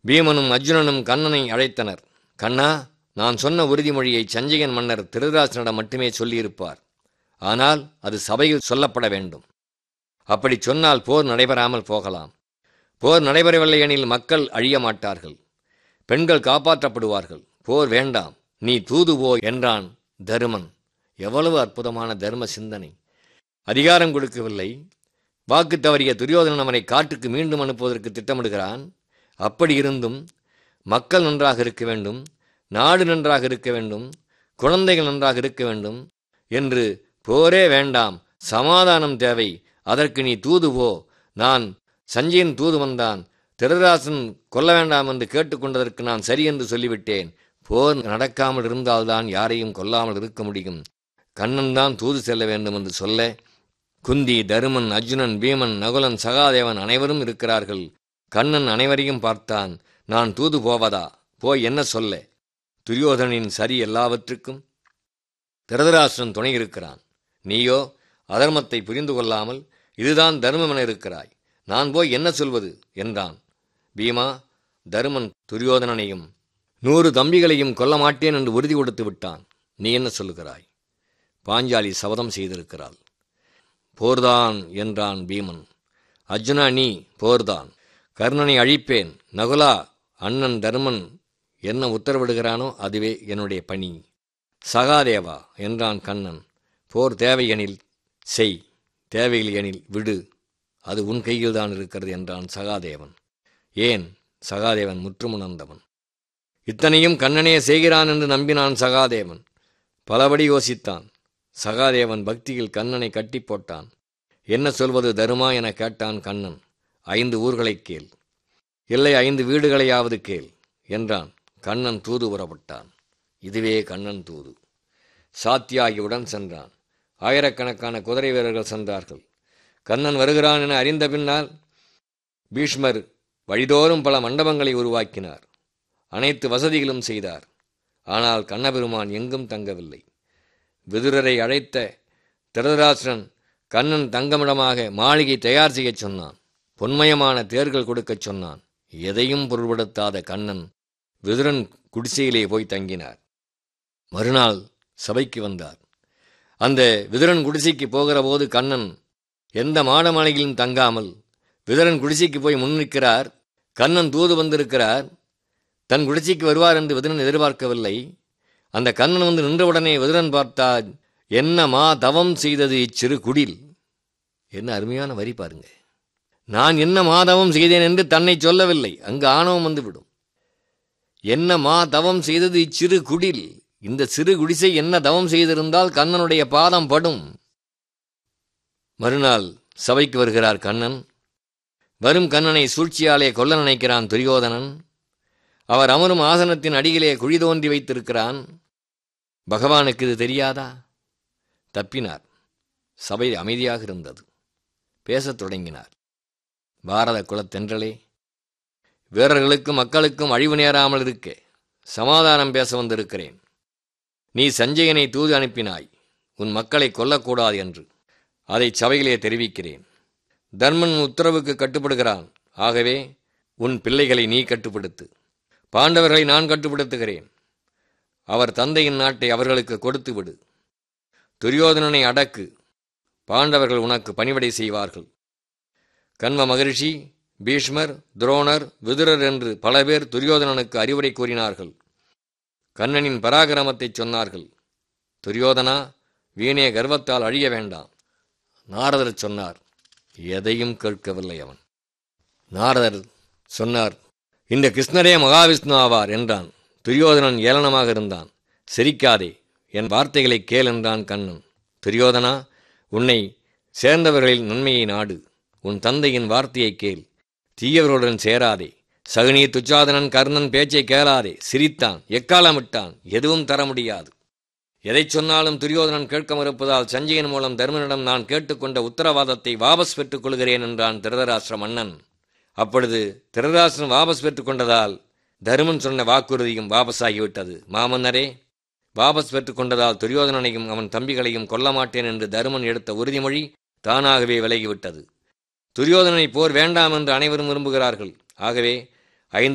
பீமனும் அர்ஜுனனும் கண்ணனை அழைத்தனர் கண்ணா நான் சொன்ன உறுதிமொழியை சஞ்சயன் மன்னர் திருதராசனிடம் மட்டுமே சொல்லியிருப்பார் ஆனால் அது சபையில் சொல்லப்பட வேண்டும் அப்படி சொன்னால் போர் நடைபெறாமல் போகலாம் போர் நடைபெறவில்லை எனில் மக்கள் அழிய மாட்டார்கள் பெண்கள் காப்பாற்றப்படுவார்கள் போர் வேண்டாம் நீ தூது போ என்றான் தருமன் எவ்வளவு அற்புதமான தர்ம சிந்தனை அதிகாரம் கொடுக்கவில்லை வாக்கு தவறிய துரியோதனன் அவனை காட்டுக்கு மீண்டும் அனுப்புவதற்கு திட்டமிடுகிறான் அப்படி இருந்தும் மக்கள் நன்றாக இருக்க வேண்டும் நாடு நன்றாக இருக்க வேண்டும் குழந்தைகள் நன்றாக இருக்க வேண்டும் என்று போரே வேண்டாம் சமாதானம் தேவை அதற்கு நீ தூது போ நான் சஞ்சயன் தூது வந்தான் திருதராசன் கொல்ல வேண்டாம் என்று கேட்டுக்கொண்டதற்கு நான் சரி என்று சொல்லிவிட்டேன் போர் நடக்காமல் இருந்தால்தான் யாரையும் கொல்லாமல் இருக்க முடியும் கண்ணன் தான் தூது செல்ல வேண்டும் என்று சொல்ல குந்தி தருமன் அர்ஜுனன் பீமன் நகுலன் சகாதேவன் அனைவரும் இருக்கிறார்கள் கண்ணன் அனைவரையும் பார்த்தான் நான் தூது போவதா போய் என்ன சொல்ல துரியோதனின் சரி எல்லாவற்றுக்கும் திருதராஷ்டிரன் துணை இருக்கிறான் நீயோ அதர்மத்தை புரிந்து கொள்ளாமல் இதுதான் தர்மம் என இருக்கிறாய் நான் போய் என்ன சொல்வது என்றான் பீமா தருமன் துரியோதனனையும் நூறு தம்பிகளையும் கொல்ல மாட்டேன் என்று உறுதி கொடுத்து விட்டான் நீ என்ன சொல்லுகிறாய் பாஞ்சாலி சபதம் செய்திருக்கிறாள் போர்தான் என்றான் பீமன் அர்ஜுனா நீ போர்தான் கர்ணனை அழிப்பேன் நகுலா அண்ணன் தர்மன் என்ன உத்தரவிடுகிறானோ அதுவே என்னுடைய பணி சகாதேவா என்றான் கண்ணன் போர் தேவையெனில் செய் தேவையில் எனில் விடு அது உன் கையில்தான் இருக்கிறது என்றான் சகாதேவன் ஏன் சகாதேவன் முற்றுமுணர்ந்தவன் இத்தனையும் கண்ணனே செய்கிறான் என்று நம்பினான் சகாதேவன் பலபடி யோசித்தான் சகாதேவன் பக்தியில் கண்ணனை கட்டி போட்டான் என்ன சொல்வது தருமா என கேட்டான் கண்ணன் ஐந்து ஊர்களைக் கேள் இல்லை ஐந்து வீடுகளையாவது கேள் என்றான் கண்ணன் தூது புறப்பட்டான் இதுவே கண்ணன் தூது சாத்தியாகியுடன் சென்றான் ஆயிரக்கணக்கான குதிரை வீரர்கள் சென்றார்கள் கண்ணன் வருகிறான் என அறிந்த பின்னால் பீஷ்மர் வழிதோறும் பல மண்டபங்களை உருவாக்கினார் அனைத்து வசதிகளும் செய்தார் ஆனால் கண்ணபெருமான் எங்கும் தங்கவில்லை விதுரரை அழைத்த திருதராஷ்டிரன் கண்ணன் தங்கமிடமாக மாளிகை தயார் செய்யச் சொன்னான் பொன்மயமான தேர்கள் கொடுக்கச் சொன்னான் எதையும் பொருள்படுத்தாத கண்ணன் விதுரன் குடிசையிலே போய் தங்கினார் மறுநாள் சபைக்கு வந்தார் அந்த விதுரன் குடிசைக்கு போகிற போது கண்ணன் எந்த மாட மாளிகையிலும் தங்காமல் விதுரன் குடிசைக்கு போய் முன்னிற்கிறார் கண்ணன் தூது வந்திருக்கிறார் தன் குடிசைக்கு வருவார் என்று விதுரன் எதிர்பார்க்கவில்லை அந்த கண்ணன் வந்து நின்றவுடனே விதுரன் பார்த்தார் என்ன மா தவம் செய்தது இச்சிறு குடில் என்ன அருமையான வரி பாருங்க நான் என்ன மாதவம் செய்தேன் என்று தன்னை சொல்லவில்லை அங்கு ஆணவம் வந்துவிடும் என்ன மா தவம் செய்தது இச்சிறு குடில் இந்த சிறு குடிசை என்ன தவம் செய்திருந்தால் கண்ணனுடைய பாதம் படும் மறுநாள் சபைக்கு வருகிறார் கண்ணன் வரும் கண்ணனை சூழ்ச்சியாலே கொல்ல நினைக்கிறான் துரியோதனன் அவர் அமரும் ஆசனத்தின் அடியிலே குழி தோண்டி வைத்திருக்கிறான் பகவானுக்கு இது தெரியாதா தப்பினார் சபை அமைதியாக இருந்தது பேசத் தொடங்கினார் பாரத குலத்தென்றலே வீரர்களுக்கும் மக்களுக்கும் அழிவு நேராமல் இருக்க சமாதானம் பேச வந்திருக்கிறேன் நீ சஞ்சயனை தூது அனுப்பினாய் உன் மக்களை கொல்லக்கூடாது என்று அதை சபையிலே தெரிவிக்கிறேன் தர்மன் உத்தரவுக்கு கட்டுப்படுகிறான் ஆகவே உன் பிள்ளைகளை நீ கட்டுப்படுத்து பாண்டவர்களை நான் கட்டுப்படுத்துகிறேன் அவர் தந்தையின் நாட்டை அவர்களுக்கு கொடுத்து விடு துரியோதனனை அடக்கு பாண்டவர்கள் உனக்கு பணிவிடை செய்வார்கள் கண்வ மகரிஷி பீஷ்மர் துரோணர் விதுரர் என்று பல பேர் துரியோதனனுக்கு அறிவுரை கூறினார்கள் கண்ணனின் பராக்கிரமத்தைச் சொன்னார்கள் துரியோதனா வீணே கர்வத்தால் அழிய வேண்டாம் நாரதர் சொன்னார் எதையும் கேட்கவில்லை அவன் நாரதர் சொன்னார் இந்த கிருஷ்ணரே மகாவிஷ்ணு ஆவார் என்றான் துரியோதனன் ஏளனமாக இருந்தான் சிரிக்காதே என் வார்த்தைகளை கேள் என்றான் கண்ணன் துரியோதனா உன்னை சேர்ந்தவர்களில் நன்மையை நாடு உன் தந்தையின் வார்த்தையை கேள் தீயவர்களுடன் சேராதே சகுனி துச்சாதனன் கர்ணன் பேச்சை கேளாதே சிரித்தான் எக்காலமிட்டான் எதுவும் தர முடியாது எதைச் சொன்னாலும் துரியோதனன் கேட்க மறுப்பதால் சஞ்சயன் மூலம் தர்மனிடம் நான் கேட்டுக்கொண்ட உத்தரவாதத்தை வாபஸ் பெற்றுக் கொள்கிறேன் என்றான் திருதராஷ்டிர மன்னன் அப்பொழுது திருதராஷ்டிரன் வாபஸ் பெற்றுக் கொண்டதால் தருமன் சொன்ன வாக்குறுதியும் வாபஸாகிவிட்டது மாமன்னரே வாபஸ் பெற்றுக் கொண்டதால் துரியோதனனையும் அவன் தம்பிகளையும் கொல்ல மாட்டேன் என்று தருமன் எடுத்த உறுதிமொழி தானாகவே விலகிவிட்டது துரியோதனனை போர் வேண்டாம் என்று அனைவரும் விரும்புகிறார்கள் ஆகவே